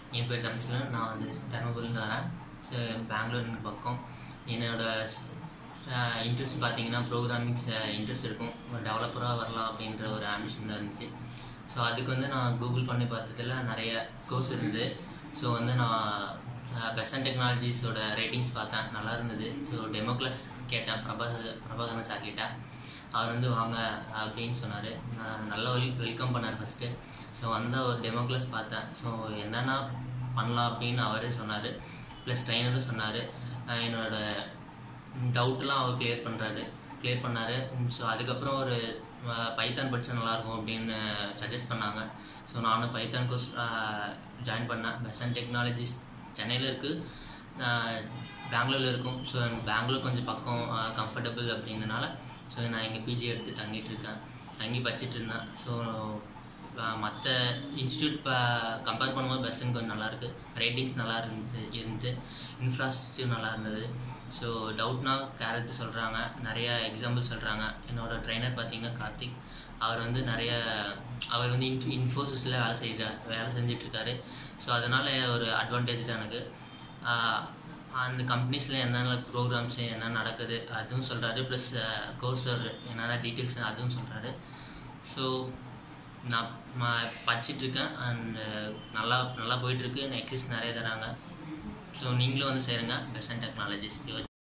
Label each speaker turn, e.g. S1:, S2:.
S1: என் பேர் தமிழ்ச்செல்வன் நான் வந்து தருமபுரியிலேருந்து வரேன் ஸோ பெங்களூர் பக்கம் என்னோடய இன்ட்ரெஸ்ட் பார்த்தீங்கன்னா ப்ரோக்ராமிங்ஸ் இன்ட்ரெஸ்ட் இருக்கும் ஒரு டெவலப்பராக வரலாம் அப்படின்ற ஒரு ஆம்பிஷன் தான் இருந்துச்சு ஸோ அதுக்கு வந்து நான் கூகுள் பண்ணி பார்த்ததுல நிறைய கோர்ஸ் இருந்தது ஸோ வந்து நான் பெசன் டெக்னாலஜிஸோட ரேட்டிங்ஸ் பார்த்தேன் நல்லா இருந்தது ஸோ டெமோ கிளாஸ் கேட்டேன் பிரபாஸ் பிரபாகரன் சார் கேட்டேன் அவர் வந்து வாங்க அப்படின்னு சொன்னார் நல்ல வெல் வெல்கம் பண்ணார் ஃபஸ்ட்டு ஸோ வந்த ஒரு டெமோ கிளாஸ் பார்த்தேன் ஸோ என்னென்ன பண்ணலாம் அப்படின்னு அவரே சொன்னார் ப்ளஸ் ட்ரைனரும் சொன்னார் என்னோட டவுட்லாம் அவர் கிளியர் பண்ணுறாரு கிளியர் பண்ணார் ஸோ அதுக்கப்புறம் ஒரு பைத்தான் படித்தா நல்லாயிருக்கும் அப்படின்னு சஜஸ்ட் பண்ணாங்க ஸோ நானும் பைத்தான் கோர்ஸ் ஜாயின் பண்ணேன் பெசன் டெக்னாலஜிஸ் சென்னையில் இருக்குது பெங்களூரில் இருக்கும் ஸோ பெங்களூர் கொஞ்சம் பக்கம் கம்ஃபர்டபுள் அப்படின்றனால ஸோ நான் இங்கே பிஜி எடுத்து தங்கிட்டு இருக்கேன் தங்கி படிச்சுட்டு இருந்தேன் ஸோ மற்ற இன்ஸ்டியூட் இப்போ கம்பேர் பண்ணும்போது பெஸ்ட்டுன்னு கொஞ்சம் நல்லாயிருக்கு ரேட்டிங்ஸ் நல்லா இருந்து இருந்து இன்ஃப்ராஸ்ட்ரக்சர் நல்லா இருந்தது ஸோ டவுட்னா கேரக்ட் சொல்கிறாங்க நிறைய எக்ஸாம்பிள் சொல்கிறாங்க என்னோடய ட்ரைனர் பார்த்தீங்கன்னா கார்த்திக் அவர் வந்து நிறைய அவர் வந்து இன் இன்ஃபோசிஸில் வேலை செய்கிற வேலை செஞ்சிட்ருக்காரு ஸோ அதனால் ஒரு அட்வான்டேஜ் தான் எனக்கு அந்த கம்பெனிஸில் என்னென்ன ப்ரோக்ராம்ஸு என்ன நடக்குது அதுவும் சொல்கிறாரு ப்ளஸ் கோர்ஸ் என்னென்ன டீட்டெயில்ஸ் அதுவும் சொல்கிறாரு ஸோ நான் நான் படிச்சிட்ருக்கேன் அண்ட் நல்லா நல்லா போயிட்டுருக்கு நெக்ஸ்ட் நிறைய தராங்க ஸோ நீங்களும் வந்து சேருங்க பெசன் டெக்னாலஜிஸ்